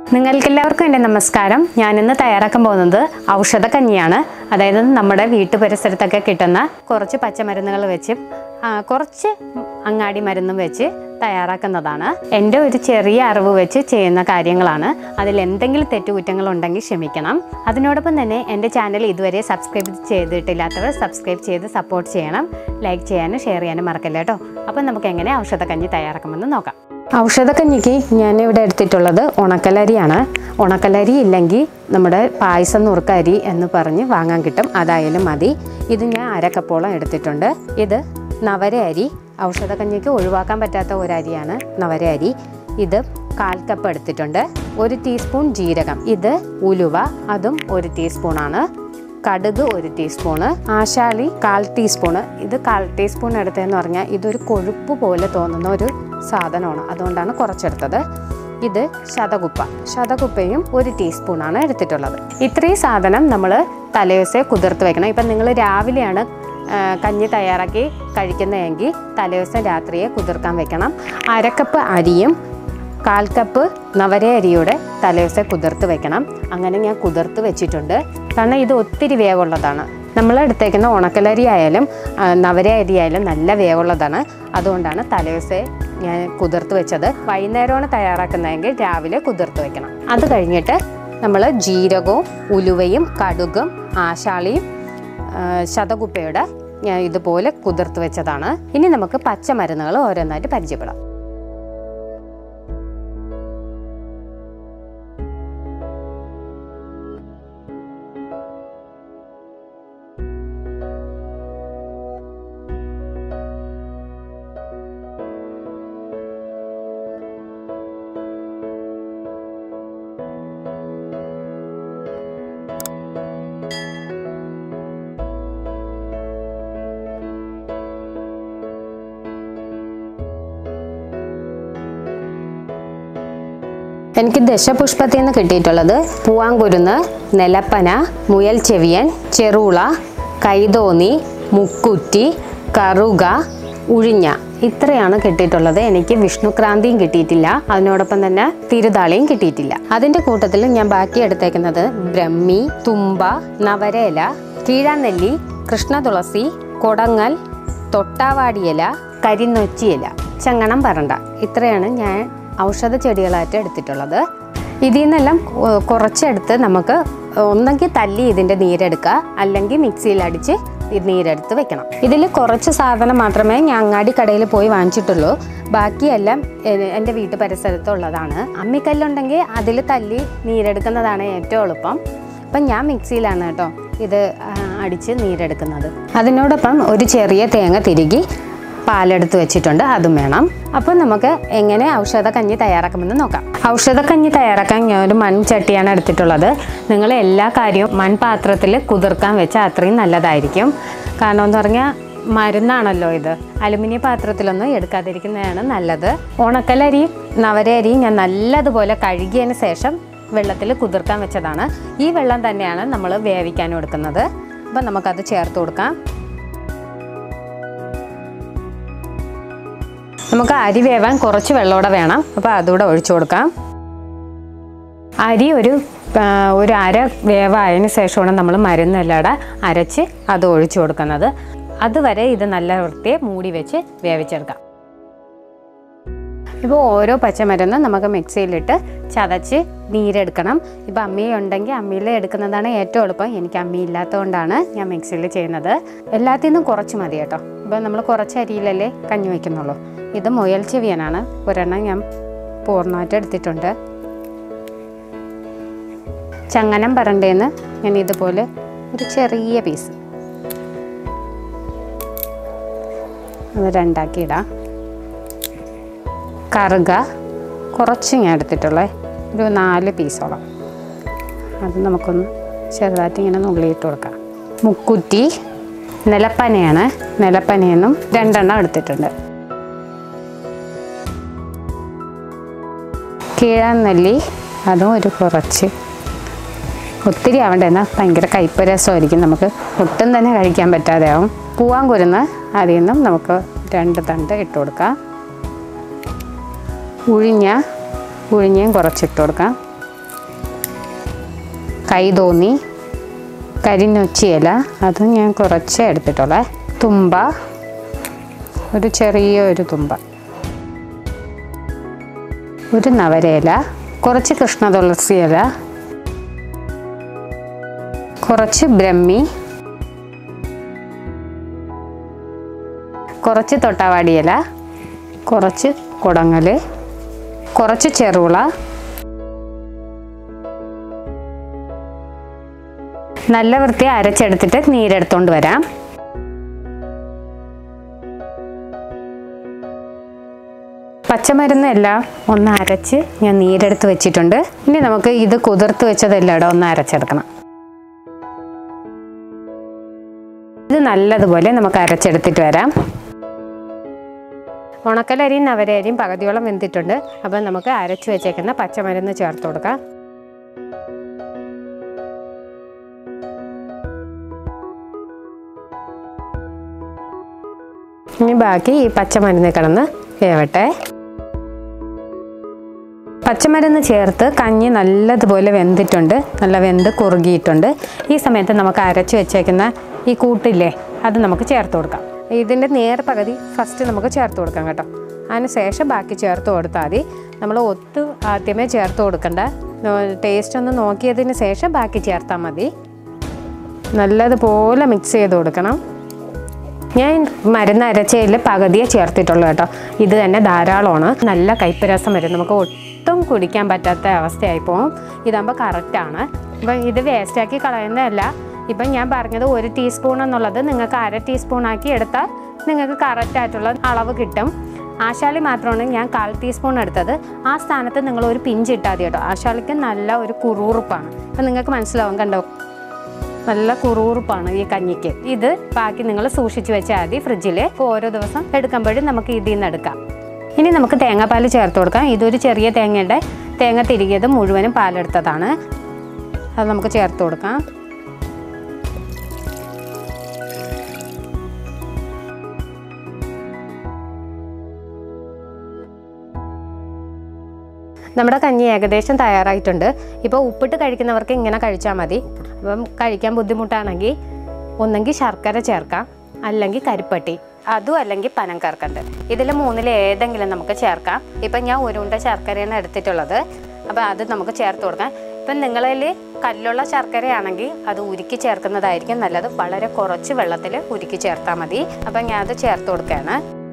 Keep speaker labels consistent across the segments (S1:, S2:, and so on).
S1: നിങ്ങൾക്കെല്ലാവർക്കും എൻ്റെ നമസ്കാരം ഞാനിന്ന് തയ്യാറാക്കാൻ പോകുന്നത് ഔഷധക്കഞ്ഞിയാണ് അതായത് നമ്മുടെ വീട്ടു പരിസരത്തൊക്കെ കിട്ടുന്ന കുറച്ച് പച്ചമരുന്നുകൾ വെച്ച് ആ, കുറച്ച് അങ്ങാടി മരുന്നും വെച്ച് തയ്യാറാക്കുന്നതാണ് എൻ്റെ ഒരു ചെറിയ അറിവ് വെച്ച് ചെയ്യുന്ന കാര്യങ്ങളാണ് അതിൽ എന്തെങ്കിലും തെറ്റുകുറ്റങ്ങളുണ്ടെങ്കിൽ ക്ഷമിക്കണം അതിനോടൊപ്പം തന്നെ എൻ്റെ ചാനൽ ഇതുവരെ സബ്സ്ക്രൈബ് ചെയ്തിട്ടില്ലാത്തവർ സബ്സ്ക്രൈബ് ചെയ്ത് സപ്പോർട്ട് ചെയ്യണം ലൈക്ക് ചെയ്യാനും ഷെയർ ചെയ്യാനും മറക്കല്ല കേട്ടോ അപ്പം നമുക്ക് എങ്ങനെ ഔഷധക്കഞ്ഞി തയ്യാറാക്കാമെന്ന് നോക്കാം ഔഷധക്കഞ്ഞിക്ക് ഞാനിവിടെ എടുത്തിട്ടുള്ളത് ഉണക്കലരിയാണ് ഉണക്കലരി ഇല്ലെങ്കിൽ നമ്മുടെ പായസം നുറുക്കരി എന്ന് പറഞ്ഞ് വാങ്ങാൻ കിട്ടും അതായാലും മതി ഇത് ഞാൻ അരക്കപ്പോളം എടുത്തിട്ടുണ്ട് ഇത് നവര അരി ഔഷധക്കഞ്ഞിക്ക് ഒഴിവാക്കാൻ പറ്റാത്ത ഒരു അരിയാണ് നവര അരി ഇത് കാൽ കപ്പ് എടുത്തിട്ടുണ്ട് ഒരു ടീസ്പൂൺ ജീരകം ഇത് ഉലുവ അതും ഒരു ടീസ്പൂണാണ് കടുക് ഒരു ടീസ്പൂണ് ആശാളി കാൽ ടീസ്പൂണ് ഇത് കാൽ ടീസ്പൂൺ എടുത്തതെന്ന് പറഞ്ഞാൽ ഇതൊരു കൊഴുപ്പ് പോലെ തോന്നുന്ന ഒരു സാധനമാണ് അതുകൊണ്ടാണ് കുറച്ചെടുത്തത് ഇത് ശതകുപ്പ ശതകുപ്പയും ഒരു ടീസ്പൂണാണ് എടുത്തിട്ടുള്ളത് ഇത്രയും സാധനം നമ്മൾ തലേദിവസേ കുതിർത്ത് വെക്കണം ഇപ്പം നിങ്ങൾ രാവിലെയാണ് ആ, കഞ്ഞി തയ്യാറാക്കി കഴിക്കുന്നതെങ്കിൽ തലേദിവസം രാത്രിയെ കുതിർക്കാൻ വെക്കണം അരക്കപ്പ് അരിയും കാൽ കപ്പ് നവര അരിയുടെ തലേദിവസം കുതിർത്ത് വെക്കണം അങ്ങനെ ഞാൻ കുതിർത്ത് വെച്ചിട്ടുണ്ട് കാരണം ഇത് ഒത്തിരി വേവുള്ളതാണ് നമ്മൾ എടുത്തേക്കുന്ന ഉണക്കലരി ആയാലും ആ, നവര അരി ആയാലും നല്ല വേവുള്ളതാണ് അതുകൊണ്ടാണ് തലേദിവസം ഞാൻ കുതിർത്ത് വെച്ചത് വൈകുന്നേരമാണ് തയ്യാറാക്കുന്നതെങ്കിൽ രാവിലെ കുതിർത്ത് വെക്കണം അത് കഴിഞ്ഞിട്ട് നമ്മൾ ജീരകവും ഉലുവയും കടുകും ആശാളിയും ആ, ശതകുപ്പയുടെ ഞാൻ ഇതുപോലെ കുതിർത്ത് വെച്ചതാണ് ഇനി നമുക്ക് പച്ചമരുന്നുകൾ ഓരോന്നായിട്ട് പരിചയപ്പെടാം എനിക്ക് ദശപുഷ്പത്തിൽ നിന്ന് കിട്ടിയിട്ടുള്ളത് പൂവാങ്കുരുന്ന് നിലപ്പന മുയൽ ചെവിയൻ ചെറുള കൈതോന്നി മുക്കുറ്റി കറുക ഉഴിഞ്ഞ ഇത്രയാണ് കിട്ടിയിട്ടുള്ളത് എനിക്ക് വിഷ്ണുക്രാന്തിയും കിട്ടിയിട്ടില്ല അതിനോടൊപ്പം തന്നെ തിരുതാളിയും കിട്ടിയിട്ടില്ല അതിൻ്റെ കൂട്ടത്തിൽ ഞാൻ ബാക്കി എടുത്തേക്കുന്നത് ബ്രഹ്മി തുമ്പ നവരേല കീഴാനെല്ലി കൃഷ്ണതുളസി കൊടങ്ങൽ തൊട്ടാവാടിയില കരിനൊച്ചിയില ചങ്ങണം പറണ്ട ഇത്രയാണ് ഞാൻ ഔഷധ ചെടികളായിട്ട് എടുത്തിട്ടുള്ളത് ഇതിൽ നിന്നെല്ലാം കൊ- കുറച്ചെടുത്ത് നമുക്ക് ഒന്നെങ്കിൽ തല്ലി ഇതിൻ്റെ നീരെടുക്കുക അല്ലെങ്കിൽ മിക്സിയിൽ അടിച്ച് ഈ നീരെടുത്ത് വെക്കണം ഇതിൽ കുറച്ച് സാധനം മാത്രമേ ഞാൻ അങ്ങാടി കടയിൽ പോയി വാങ്ങിച്ചിട്ടുള്ളൂ ബാക്കിയെല്ലാം എ- എൻ്റെ വീട്ടു പരിസരത്തുള്ളതാണ് അമ്മിക്കല്ലുണ്ടെങ്കിൽ അതിൽ തല്ലി നീരെടുക്കുന്നതാണ് ഏറ്റവും എളുപ്പം അപ്പം ഞാൻ മിക്സിയിലാണ് കേട്ടോ ഇത് ആ, അടിച്ച് നീരെടുക്കുന്നത് അതിനോടൊപ്പം ഒരു ചെറിയ തേങ്ങ തിരുകി പാലെടുത്ത് വെച്ചിട്ടുണ്ട് അതും വേണം അപ്പം നമുക്ക് എങ്ങനെ ഔഷധക്കഞ്ഞി തയ്യാറാക്കുമെന്ന് നോക്കാം ഔഷധക്കഞ്ഞി തയ്യാറാക്കാൻ ഞാൻ ഒരു മൺചട്ടിയാണ് എടുത്തിട്ടുള്ളത് നിങ്ങൾ എല്ലാ കാര്യവും മൺപാത്രത്തിൽ കുതിർക്കാൻ വെച്ചാൽ അത്രയും നല്ലതായിരിക്കും കാരണം എന്ന് പറഞ്ഞാൽ മരുന്നാണല്ലോ ഇത് അലുമിനിയം പാത്രത്തിലൊന്നും എടുക്കാതിരിക്കുന്നതാണ് നല്ലത് ഉണക്കലരിയും നവരരിയും ഞാൻ നല്ലതുപോലെ കഴുകിയതിന് ശേഷം വെള്ളത്തിൽ കുതിർക്കാൻ വെച്ചതാണ് ഈ വെള്ളം തന്നെയാണ് നമ്മൾ വേവിക്കാനും എടുക്കുന്നത് അപ്പം നമുക്കത് ചേർത്ത് കൊടുക്കാം നമുക്ക് അരി വേവാൻ കുറച്ച് വെള്ളമൂടെ വേണം അപ്പോൾ അതുകൂടെ ഒഴിച്ചു കൊടുക്കാം അരി ഒരു ആ, ഒരു അര വേവായതിന് ശേഷമാണ് നമ്മൾ മരുന്നെല്ലാം അരച്ച് അത് ഒഴിച്ചു കൊടുക്കുന്നത് അതുവരെ ഇത് നല്ല വൃത്തിയെ മൂടി വെച്ച് വേവിച്ചെടുക്കാം ഇപ്പോൾ ഓരോ പച്ചമരുന്നും നമുക്ക് മിക്സിയിലിട്ട് ചതച്ച് നീരെടുക്കണം ഇപ്പോൾ അമ്മി ഉണ്ടെങ്കിൽ അമ്മിയിൽ എടുക്കുന്നതാണ് ഏറ്റവും എളുപ്പം എനിക്ക് അമ്മി ഇല്ലാത്തതുകൊണ്ടാണ് ഞാൻ മിക്സിയിൽ ചെയ്യുന്നത് എല്ലാത്തിൽ നിന്നും കുറച്ച് മതി കേട്ടോ ഇപ്പോൾ നമ്മൾ കുറച്ച് അരിയിലല്ലേ കഞ്ഞി വയ്ക്കുന്നുള്ളൂ ഇത് മുയൽ ചെവിയനാണ് ഒരെണ്ണം ഞാൻ പൂർണ്ണമായിട്ട് എടുത്തിട്ടുണ്ട് ചങ്ങനം പറണ്ടേന്ന് ഞാൻ ഇതുപോലെ ഒരു ചെറിയ പീസ് അത് രണ്ടാക്കി ഇടാം കറുക കുറച്ച് ഞാൻ എടുത്തിട്ടുള്ളേ ഒരു നാല് പീസോളം അത് നമുക്കൊന്ന് ചെറുതായിട്ട് ഇങ്ങനെ നുള്ളിയിട്ട് കൊടുക്കാം മുക്കുറ്റി നിലപ്പനയാണ് നിലപ്പനയെന്നും രണ്ടെണ്ണം എടുത്തിട്ടുണ്ട് കീഴാനെല്ലി അതും ഒരു കുറച്ച് ഒത്തിരി ആവണ്ട എന്നാൽ ഭയങ്കര കയ്പ്പ് രസമായിരിക്കും നമുക്ക് ഒട്ടും തന്നെ കഴിക്കാൻ പറ്റാതെ ആവും പൂവാൻ കുരുന്ന് അതിൽ നിന്നും നമുക്ക് രണ്ട് തണ്ട് ഇട്ട് കൊടുക്കാം ഉഴിഞ്ഞ ഉഴിഞ്ഞയും കുറച്ചിട്ട് കൊടുക്കാം കൈ തോന്നി കരിനൊച്ചിയില അതും ഞാൻ കുറച്ചേ എടുത്തിട്ടുള്ളേ തുമ്പ ഒരു ചെറിയ ഒരു തുമ്പ ഒരു നവരയില കുറച്ച് കൃഷ്ണ തുളസി ഇല കുറച്ച് ബ്രഹ്മി കുറച്ച് തൊട്ടാവാടി ഇല കുറച്ച് കുടങ്ങൽ കുറച്ച് ചെറുള നല്ല വൃത്തി അരച്ചെടുത്തിട്ട് നീരെടുത്തോണ്ട് വരാം പച്ചമരുന്ന് എല്ലാം ഒന്ന് അരച്ച് ഞാൻ നീരെടുത്ത് വെച്ചിട്ടുണ്ട് ഇനി നമുക്ക് ഇത് കുതിർത്ത് വെച്ചതെല്ലാം ഇവിടെ ഒന്ന് അരച്ചെടുക്കണം ഇത് നല്ലതുപോലെ നമുക്ക് അരച്ചെടുത്തിട്ട് വരാം ഉണക്കലരിയും നവരരിയും പകുതിയോളം വെന്തിട്ടുണ്ട് അപ്പം നമുക്ക് അരച്ച് വെച്ചേക്കുന്ന പച്ചമരുന്ന് ചേർത്ത് കൊടുക്കാം ഇനി ബാക്കി ഈ പച്ചമരുന്ന് കിടന്ന് വേവട്ടെ പച്ചമരുന്ന് ചേർത്ത് കഞ്ഞി നല്ലതുപോലെ വെന്തിട്ടുണ്ട് നല്ല വെന്ത് കുറുകിയിട്ടുണ്ട് ഈ സമയത്ത് നമുക്ക് അരച്ച് വെച്ചേക്കുന്ന ഈ കൂട്ടില്ലേ അത് നമുക്ക് ചേർത്ത് കൊടുക്കാം ഇതിൻ്റെ നേർ പകുതി ഫസ്റ്റ് നമുക്ക് ചേർത്ത് കൊടുക്കാം കേട്ടോ അതിന് ശേഷം ബാക്കി ചേർത്ത് കൊടുത്താൽ മതി നമ്മൾ ഒത്തു ആദ്യമേ ചേർത്ത് കൊടുക്കണ്ട ടേസ്റ്റ് ഒന്ന് നോക്കിയതിന് ശേഷം ബാക്കി ചേർത്താൽ മതി നല്ലതുപോലെ മിക്സ് ചെയ്ത് കൊടുക്കണം ഞാൻ മരുന്ന് അരച്ചതിൽ പകുതിയെ ചേർത്തിട്ടുള്ളൂ കേട്ടോ ഇത് തന്നെ ധാരാളമാണ് നല്ല കയ്പ്പ് രസം വരും നമുക്ക് ഒട്ടും കുടിക്കാൻ പറ്റാത്ത അവസ്ഥയായി പോകും ഇതാകുമ്പോൾ കറക്റ്റാണ് ഇപ്പം ഇത് വേസ്റ്റാക്കി കളയുന്നതല്ല ഇപ്പം ഞാൻ പറഞ്ഞത് ഒരു ടീസ്പൂൺ എന്നുള്ളത് നിങ്ങൾക്ക് അര ടീസ്പൂൺ ആക്കി എടുത്താൽ നിങ്ങൾക്ക് കറക്റ്റ് ആയിട്ടുള്ള അളവ് കിട്ടും ആശാളി മാത്രമാണ് ഞാൻ കാൽ ടീസ്പൂൺ എടുത്തത് ആ സ്ഥാനത്ത് നിങ്ങൾ ഒരു പിഞ്ച് ഇട്ടാൽ മതി കേട്ടോ ആശാളിക്ക് നല്ല ഒരു കുറുറുപ്പാണ് അപ്പം നിങ്ങൾക്ക് മനസ്സിലാവും കണ്ടോ നല്ല കുറുകുറുപ്പാണ് ഈ കഞ്ഞിക്ക് ഇത് ബാക്കി നിങ്ങൾ സൂക്ഷിച്ച് വെച്ചാൽ മതി ഫ്രിഡ്ജിൽ ഓരോ ദിവസം എടുക്കുമ്പോഴും നമുക്ക് ഇതിൽ നിന്ന് എടുക്കാം ഇനി നമുക്ക് തേങ്ങാപ്പാൽ ചേർത്ത് കൊടുക്കാം ഇതൊരു ചെറിയ തേങ്ങയുടെ തേങ്ങ തിരികിയത് മുഴുവനും പാലെടുത്തതാണ് അത് നമുക്ക് ചേർത്ത് കൊടുക്കാം നമ്മുടെ കഞ്ഞി ഏകദേശം തയ്യാറായിട്ടുണ്ട് ഇപ്പോൾ ഉപ്പിട്ട് കഴിക്കുന്നവർക്ക് ഇങ്ങനെ കഴിച്ചാൽ മതി അപ്പം കഴിക്കാൻ ബുദ്ധിമുട്ടാണെങ്കിൽ ഒന്നെങ്കിൽ ശർക്കര ചേർക്കാം അല്ലെങ്കിൽ കരിപ്പട്ടി അതും അല്ലെങ്കിൽ പനം കർക്കണ്ട് ഇതിൽ മൂന്നിൽ ഏതെങ്കിലും നമുക്ക് ചേർക്കാം ഇപ്പം ഞാൻ ഒരു ഉണ്ട ശർക്കരയാണ് എടുത്തിട്ടുള്ളത് അപ്പോൾ അത് നമുക്ക് ചേർത്ത് കൊടുക്കാം ഇപ്പം നിങ്ങളിൽ കല്ലുള്ള ശർക്കരയാണെങ്കിൽ അത് ഉരുക്കി ചേർക്കുന്നതായിരിക്കും നല്ലത് വളരെ കുറച്ച് വെള്ളത്തിൽ ഉരുക്കി ചേർത്താൽ മതി അപ്പം ഞാൻ അത് ചേർത്ത് കൊടുക്കുകയാണ്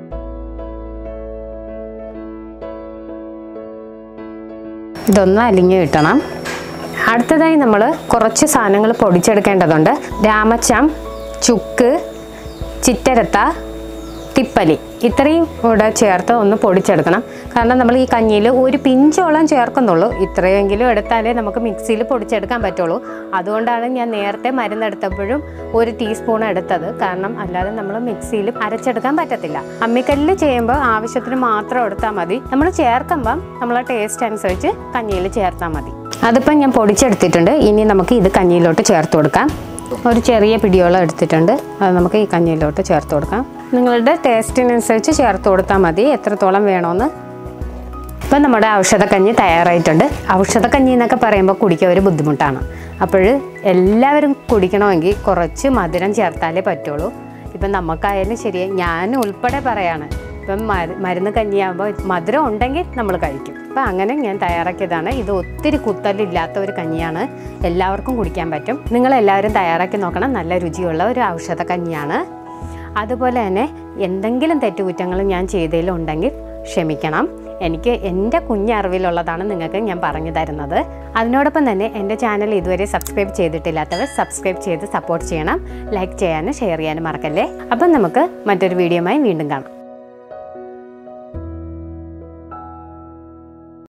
S1: ഇതൊന്ന് അലിഞ്ഞ് കിട്ടണം അടുത്തതായി നമ്മൾ കുറച്ച് സാധനങ്ങൾ പൊടിച്ചെടുക്കേണ്ടതുണ്ട് രാമച്ചം ചുക്ക് ചിറ്റരത്ത തിപ്പലി ഇത്രയും കൂടെ ചേർത്ത് ഒന്ന് പൊടിച്ചെടുക്കണം കാരണം നമ്മൾ ഈ കഞ്ഞിയിൽ ഒരു പിഞ്ചോളം ചേർക്കുന്നുള്ളൂ ഇത്രയെങ്കിലും എടുത്താലേ നമുക്ക് മിക്സിയിൽ പൊടിച്ചെടുക്കാൻ പറ്റുള്ളൂ അതുകൊണ്ടാണ് ഞാൻ നേരത്തെ മരുന്നെടുത്തപ്പോഴും ഒരു ടീസ്പൂൺ എടുത്തത് കാരണം അല്ലാതെ നമ്മൾ മിക്സിയിൽ അരച്ചെടുക്കാൻ പറ്റത്തില്ല അമ്മിക്കല്ലിൽ ചെയ്യുമ്പോൾ ആവശ്യത്തിന് മാത്രം എടുത്താൽ മതി നമ്മൾ ചേർക്കുമ്പം നമ്മളെ ടേസ്റ്റ് അനുസരിച്ച് കഞ്ഞിയിൽ ചേർത്താൽ മതി അതിപ്പം ഞാൻ പൊടിച്ചെടുത്തിട്ടുണ്ട് ഇനി നമുക്ക് ഇത് കഞ്ഞിയിലോട്ട് ചേർത്ത് കൊടുക്കാം ഒരു ചെറിയ പിടിയോളം എടുത്തിട്ടുണ്ട് അത് നമുക്ക് ഈ കഞ്ഞിയിലോട്ട് ചേർത്ത് കൊടുക്കാം നിങ്ങളുടെ ടേസ്റ്റിനനുസരിച്ച് ചേർത്ത് കൊടുത്താൽ മതി എത്രത്തോളം വേണമെന്ന് ഇപ്പം നമ്മുടെ ഔഷധക്കഞ്ഞി തയ്യാറായിട്ടുണ്ട് ഔഷധക്കഞ്ഞി എന്നൊക്കെ പറയുമ്പോൾ കുടിക്കാൻ ഒരു ബുദ്ധിമുട്ടാണ് അപ്പോൾ എല്ലാവരും കുടിക്കണമെങ്കിൽ കുറച്ച് മധുരം ചേർത്താലേ പറ്റുള്ളൂ ഇപ്പം നമുക്കായാലും ശരി ഞാൻ ഉൾപ്പെടെ പറയാണ് ഇപ്പം മരു മരുന്ന് കഞ്ഞിയാകുമ്പോൾ മധുരം ഉണ്ടെങ്കിൽ നമ്മൾ കഴിക്കും അപ്പം അങ്ങനെ ഞാൻ തയ്യാറാക്കിയതാണ് ഇത് ഒത്തിരി കുത്തലില്ലാത്ത ഒരു കഞ്ഞിയാണ് എല്ലാവർക്കും കുടിക്കാൻ പറ്റും നിങ്ങളെല്ലാവരും തയ്യാറാക്കി നോക്കണം നല്ല രുചിയുള്ള ഒരു ഔഷധ കഞ്ഞിയാണ് അതുപോലെ തന്നെ എന്തെങ്കിലും തെറ്റുകുറ്റങ്ങൾ ഞാൻ ചെയ്തതിലുണ്ടെങ്കിൽ ക്ഷമിക്കണം എനിക്ക് എൻ്റെ കുഞ്ഞറിവിലുള്ളതാണ് നിങ്ങൾക്ക് ഞാൻ പറഞ്ഞു തരുന്നത് അതിനോടൊപ്പം തന്നെ എൻ്റെ ചാനൽ ഇതുവരെ സബ്സ്ക്രൈബ് ചെയ്തിട്ടില്ലാത്തവർ സബ്സ്ക്രൈബ് ചെയ്ത് സപ്പോർട്ട് ചെയ്യണം ലൈക്ക് ചെയ്യാനും ഷെയർ ചെയ്യാനും മറക്കല്ലേ അപ്പം നമുക്ക് മറ്റൊരു വീഡിയോയുമായി വീണ്ടും കാണാം